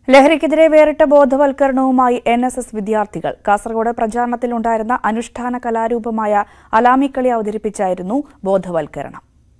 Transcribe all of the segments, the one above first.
ലഹരിക്കെതിരെ വേറിട്ട ബോധവൽക്കരണവുമായി N S S വിദ്യാർത്ഥികൾ കാസർഗോഡ് പ്രചാരണത്തിലുണ്ടായിരുന്ന അനുഷ്ഠാന കലാരൂപമായ അലാമിക്കളി അവതരിപ്പിച്ചായിരുന്നു ബോധവൽക്കരണം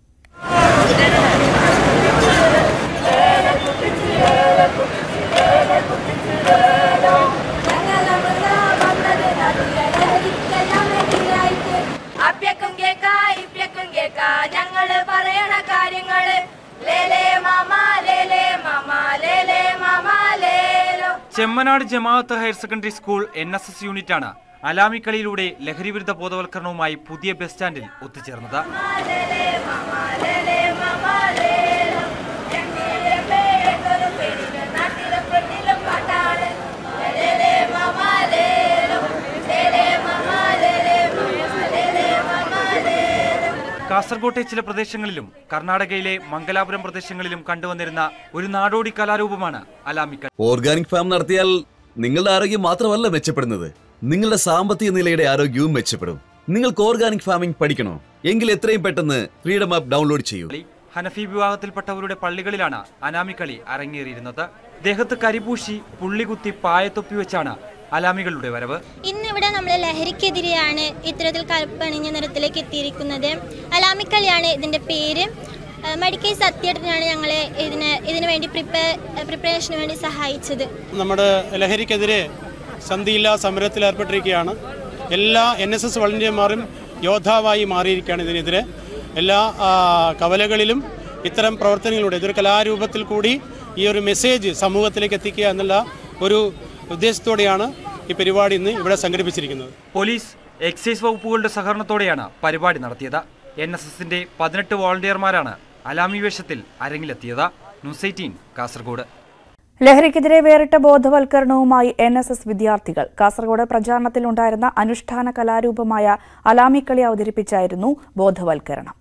അപ്യക്കും കേക്ക ഇപ്യക്കും കേക്ക ഞങ്ങള് പറയണ കാര്യങ്ങള് ലേലേ മാമ ലേലേ മാമ ലേലേ മാമ ലേലോ Chemmanad Jamaath higher secondary school N S S യൂണിറ്റാണ് അലാമിക്കളിയിലൂടെ ലഹരിവിരുദ്ധ ബോധവൽക്കരണവുമായി പുതിയ ബസ് സ്റ്റാൻഡിൽ ഒത്തുചേർന്നത് ലേലേ മാമ ലേലേ മാമ ലേലോ ഞങ്ങളുടെ പേട്ടൊരു പെരിക നാട്ടിലെ പെണ്ണിലും പാട്ടാണ് ലേലേ മാമ ലേലോ ലേലേ മാമ ലേലേ മാമ ലേലേ മാമ ലേലോ കാസർകോട്ടെ ചില പ്രദേശങ്ങളിലും കർണാടകയിലെ മംഗലാപുരം പ്രദേശങ്ങളിലും കണ്ടുവന്നിരുന്ന ഒരു നാടോടി കലാരൂപമാണ് അലാമിക്കളി ഓർഗാനിക് ഫാം നടത്തിയാൽ നിങ്ങളുടെ ആരോഗ്യം മാത്രമല്ല മെച്ചപ്പെടുന്നത് നിങ്ങളുടെ സാമ്പത്തിക നിലയുടെ ആരോഗ്യവും മെച്ചപ്പെടും നിങ്ങൾക്ക് ഓർഗാനിക് ഫാമിംഗ് പഠിക്കണോ എങ്കിൽ എത്രയും പെട്ടെന്ന് ഫ്രീഡം ആപ്പ് ഡൗൺലോഡ് ചെയ്യൂ ഹനഫി വിഭാഗത്തിൽപ്പെട്ടവരുടെ പള്ളികളിലാണ് അനാമിക്കളി അരങ്ങേറിയിരുന്നത് ദേഹത്ത് കരിപൂശി പുള്ളികുത്തി പായത്തൊപ്പി വെച്ചാണ് അലാമികളുടെ വരവ് ഇന്നിവിടെ നമ്മൾ ലഹരിക്കെതിരെയാണ് ഇത്തരത്തിൽ കറുപ്പണിഞ്ഞ നിറത്തിലേക്ക് എത്തിയിരിക്കുന്നത് അലാമിക്കളിയാണ് ഇതിൻ്റെ പേര് ഏഹ് മെഡിക്കൽ സത്യേട്ടനാണ് ഞങ്ങളെ ഇതിന് ഇതിനു വേണ്ടി പ്രിപ്പയർ പ്രിപ്പറേഷന് വേണ്ടി സഹായിച്ചത് നമ്മുടെ ലഹരിക്കെതിരെ സന്ധിയില്ലാ സമരത്തിൽ ഏർപ്പെട്ടിരിക്കുകയാണ് എല്ലാ എൻ എസ് എസ് വളണ്ടിയർമാരും യോദ്ധാവായി മാറിയിരിക്കുകയാണ് ഇതിനെതിരെ എല്ലാ ആ, കവലകളിലും ഇത്തരം പ്രവർത്തനങ്ങളിലൂടെ ഇതൊരു കലാരൂപത്തിൽ കൂടി ഈ ഒരു മെസ്സേജ് സമൂഹത്തിലേക്ക് എത്തിക്കുക എന്നുള്ള ഒരു ഉദ്ദേശത്തോടെയാണ് ഈ പരിപാടി ഇന്ന് ഇവിടെ സംഘടിപ്പിച്ചിരിക്കുന്നത് പോലീസ് എക്സൈസ് വകുപ്പുകളുടെ സഹകരണത്തോടെയാണ് പരിപാടി നടത്തിയത് എൻ എസ് എസിന്റെ പതിനെട്ട് വോളണ്ടിയർമാരാണ് അലാമി വേഷത്തിൽ അരങ്ങിലെത്തിയത് ന്യൂസ് എയ്റ്റീൻ കാസർഗോഡ് ലഹരിക്കെതിരെ വേറിട്ട ബോധവൽക്കരണവുമായി എൻ എസ് എസ് വിദ്യാർത്ഥികൾ കാസർഗോഡ് പ്രചാരണത്തിലുണ്ടായിരുന്ന അനുഷ്ഠാന കലാരൂപമായ അലാമിക്കളി അവതരിപ്പിച്ചായിരുന്നു ബോധവൽക്കരണം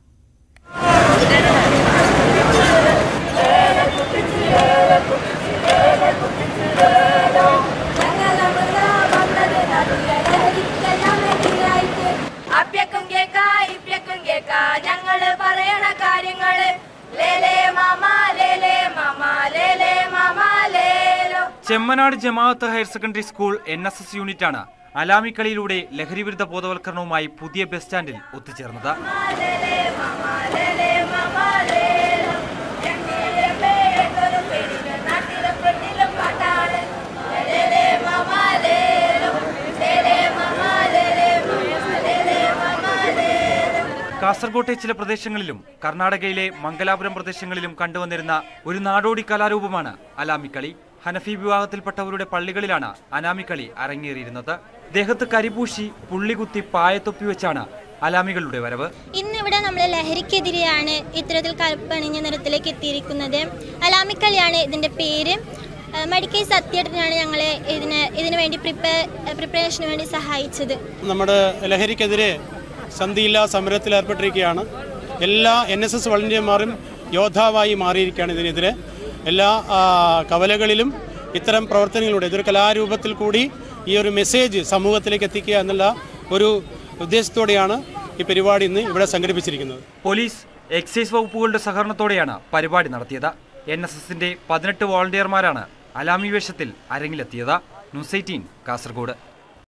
അപ്യക്കും കേക്ക ഇപ്യക്കും കേക്ക ഞങ്ങള് പറയണ കാര്യങ്ങള് ലേലേ മാമ ലേലേ മാമ ലേലേ മാമ ലേലോ Chemmanad Jamaath higher secondary school N S S യൂണിറ്റാണ് അലാമിക്കളിയിലൂടെ ലഹരിവിരുദ്ധ ബോധവൽക്കരണവുമായി പുതിയ ബസ് സ്റ്റാൻഡിൽ ഒത്തുചേർന്നത് ലേലേ മാമ ലേലേ മാമ ലേലോ ഞങ്ങളുടെ പേട്ടൊരു പെരിക നാട്ടിലെ പെണ്ണിലും പാട്ടാണ് ലേലേ മാമ ലേലോ ലേലേ മാമ ലേലേ മാമ ലേലേ മാമ ലേലോ കാസർകോട്ടെ ചില പ്രദേശങ്ങളിലും കർണാടകയിലെ മംഗലാപുരം പ്രദേശങ്ങളിലും കണ്ടുവന്നിരുന്ന ഒരു നാടോടി കലാരൂപമാണ് അലാമിക്കളി ഹനഫി വിഭാഗത്തിൽപ്പെട്ടവരുടെ പള്ളികളിലാണ് അനാമിക്കളി അരങ്ങേറിയിരുന്നത് ദേഹത്ത് കരിപൂശി പുള്ളികുത്തി പായത്തൊപ്പി വെച്ചാണ് അലാമികളുടെ വരവ് ഇന്നിവിടെ നമ്മൾ ലഹരിക്കെതിരെയാണ് ഇത്തരത്തിൽ കറുപ്പണിഞ്ഞ നിറത്തിലേക്ക് എത്തിയിരിക്കുന്നത് അലാമിക്കളിയാണ് ഇതിൻ്റെ പേര് ഏഹ് മെഡിക്കൽ സത്യേട്ടനാണ് ഞങ്ങളെ ഇതിന് ഇതിനു വേണ്ടി പ്രിപ്പയർ പ്രിപ്പറേഷന് വേണ്ടി സഹായിച്ചത് നമ്മുടെ ലഹരിക്കെതിരെ സന്ധിയില്ലാ സമരത്തിൽ ഏർപ്പെട്ടിരിക്കുകയാണ് എല്ലാ എൻ എസ് എസ് വളണ്ടിയർമാരും യോദ്ധാവായി മാറിയിരിക്കുകയാണ് ഇതിനെതിരെ എല്ലാ ആ, കവലകളിലും ഇത്തരം പ്രവർത്തനങ്ങളിലൂടെ ഇതൊരു കലാരൂപത്തിൽ കൂടി ഈ ഒരു മെസ്സേജ് സമൂഹത്തിലേക്ക് എത്തിക്കുക എന്നുള്ള ഒരു ഉദ്ദേശത്തോടെയാണ് ഈ പരിപാടി ഇന്ന് ഇവിടെ സംഘടിപ്പിച്ചിരിക്കുന്നത് പോലീസ് എക്സൈസ് വകുപ്പുകളുടെ സഹകരണത്തോടെയാണ് പരിപാടി നടത്തിയത് എൻ എസ് എസിന്റെ പതിനെട്ട് വോളണ്ടിയർമാരാണ് അലാമി വേഷത്തിൽ അരങ്ങിലെത്തിയത് ന്യൂസ് എയ്റ്റീൻ കാസർഗോഡ്